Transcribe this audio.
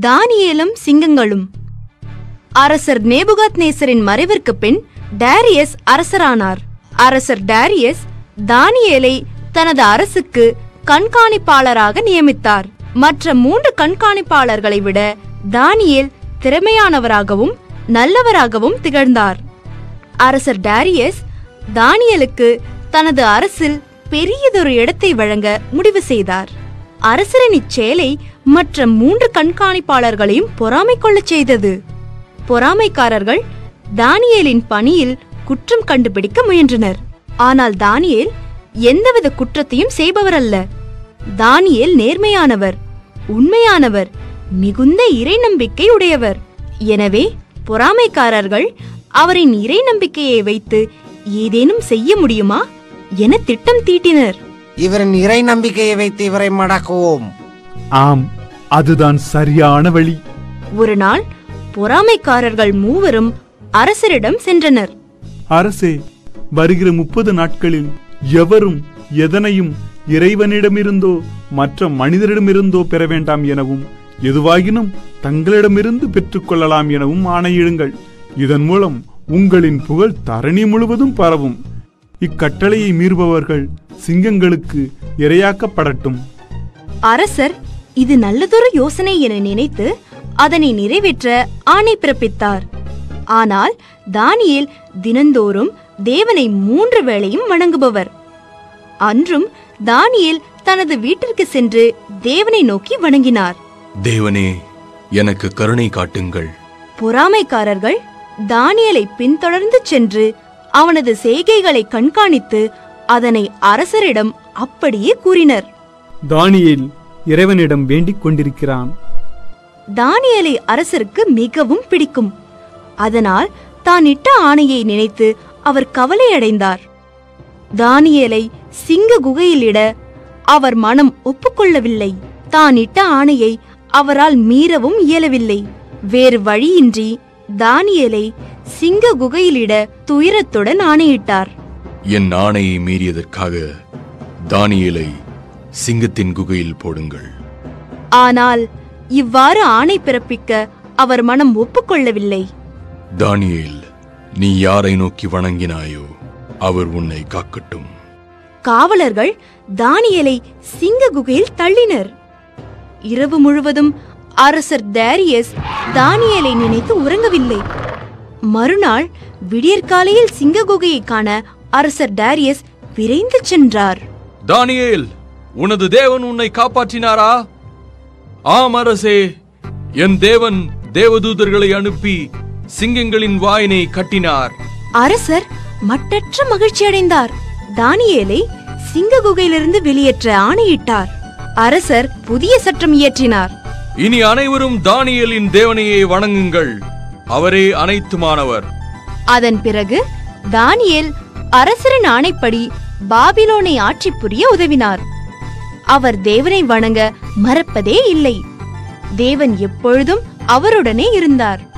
தானியேலும் சிங்கங்களும் அரசர் நேபுகாத்நேசரின் மறைவிற்கு பின் டேரியஸ் அரசரானார் அரசர் டேரியஸ் தானியேலை தனது அரசுக்கு கண்காணிப்பாளராக நியமித்தார் மற்ற மூன்று கண்காணிப்பாளர்களை விட தானியேல் திறமையானவராகவும் நல்லவராகவும் திகழ்ந்தார் அரசர் டேரியஸ் தானியலுக்கு தனது அரசில் பெரியதொரு இடத்தை வழங்க முடிவு செய்தார் அரசரின் இச்செயலை மற்ற மூன்று கண்காணிப்பாளர்களையும் பொறாமை கொள்ளச் செய்தது பொறாமைக்காரர்கள் தானியேலின் பணியில் குற்றம் கண்டுபிடிக்க முயன்றனர் ஆனால் தானியேல் எந்தவித குற்றத்தையும் செய்பவரல்ல தானியேல் நேர்மையானவர் உண்மையானவர் மிகுந்த இறை நம்பிக்கை உடையவர் எனவே பொறாமைக்காரர்கள் அவரின் இறை நம்பிக்கையை வைத்து ஏதேனும் செய்ய முடியுமா என திட்டம் தீட்டினர் இவரின் இறை நம்பிக்கையை வைத்து இவரை மடக்குவோம் ஆம் அதுதான் சரியான வழி ஒரு நாள் பொறாமைக்காரர்கள் மூவரும் அரசரிடம் சென்றனர் அரசே வருகிற முப்பது நாட்களில் எவரும் எதனையும் இறைவனிடமிருந்தோ மற்ற மனிதரிடமிருந்தோ பெற வேண்டாம் எனவும் எதுவாகினும் தங்களிடமிருந்து பெற்றுக்கொள்ளலாம் எனவும் ஆணையிடுங்கள் இதன் மூலம் உங்களின் புகழ் தரணி முழுவதும் பரவும் இக்கட்டளையை மீறுபவர்கள் சிங்கங்களுக்கு இரையாக்கப்படட்டும் அரசர் இது நல்லதொரு யோசனை என நினைத்து அதனை நிறைவேற்ற ஆணை பிறப்பித்தார் ஆனால் தானியேல் தினந்தோறும் தேவனை மூன்று வேளையும் வணங்குபவர் அன்றும் தானியேல் தனது வீட்டிற்கு சென்று தேவனை நோக்கி வணங்கினார் தேவனே எனக்கு கருணை காட்டுங்கள் பொறாமைக்காரர்கள் தானியலை பின்தொடர்ந்து சென்று அவனது செய்கைகளை கண்காணித்து அதனை அரசரிடம் அப்படியே கூறினர் தானியேல் இறைவனிடம் வேண்டிக் கொண்டிருக்கிறான் தானியலை அரசருக்கு மிகவும் பிடிக்கும் அதனால் தான் இட்ட ஆணையை நினைத்து அவர் கவலையடைந்தார் தானியலை சிங்க குகையில் இட அவர் மனம் ஒப்புக்கொள்ளவில்லை தான் இட்ட ஆணையை அவரால் மீறவும் இயலவில்லை வேறு வழியின்றி தானியலை சிங்க குகையிலிட துயரத்துடன் ஆணையிட்டார் என் ஆணையை மீறியதற்காக தானியேலை சிங்கத்தின் குகையில் போடுங்கள் ஆனால் இவ்வாறு ஆணை பிறப்பிக்க அவர் மனம் ஒப்புக்கொள்ளவில்லை தானியேல் நீ யாரை நோக்கி வணங்கினாயோ அவர் உன்னை காக்கட்டும் காவலர்கள் தானியலை சிங்க குகையில் தள்ளினர் இரவு முழுவதும் அரசர் டேரியஸ் தானியலை நினைத்து உறங்கவில்லை மறுநாள் விடியற்காலையில் சிங்க குகையை காண அரசர் டேரியஸ் விரைந்து சென்றார் தானியேல் உனது தேவன் உன்னை காப்பாற்றினாரா ஆம் அரசே என் தேவன் தேவதூதர்களை அனுப்பி சிங்கங்களின் வாயினை கட்டினார் அரசர் மட்டற்ற மகிழ்ச்சி அடைந்தார் தானியேலை சிங்க குகையிலிருந்து வெளியேற்ற ஆணையிட்டார் அரசர் புதிய சட்டம் இயற்றினார் இனி அனைவரும் தானியேலின் தேவனையே வணங்குங்கள் அவரே அனைத்துமானவர் அதன் பிறகு தானியேல் அரசரின் ஆணைப்படி பாபிலோனை ஆட்சி புரிய உதவினார் அவர் தேவனை வணங்க மறப்பதே இல்லை தேவன் எப்பொழுதும் அவருடனே இருந்தார்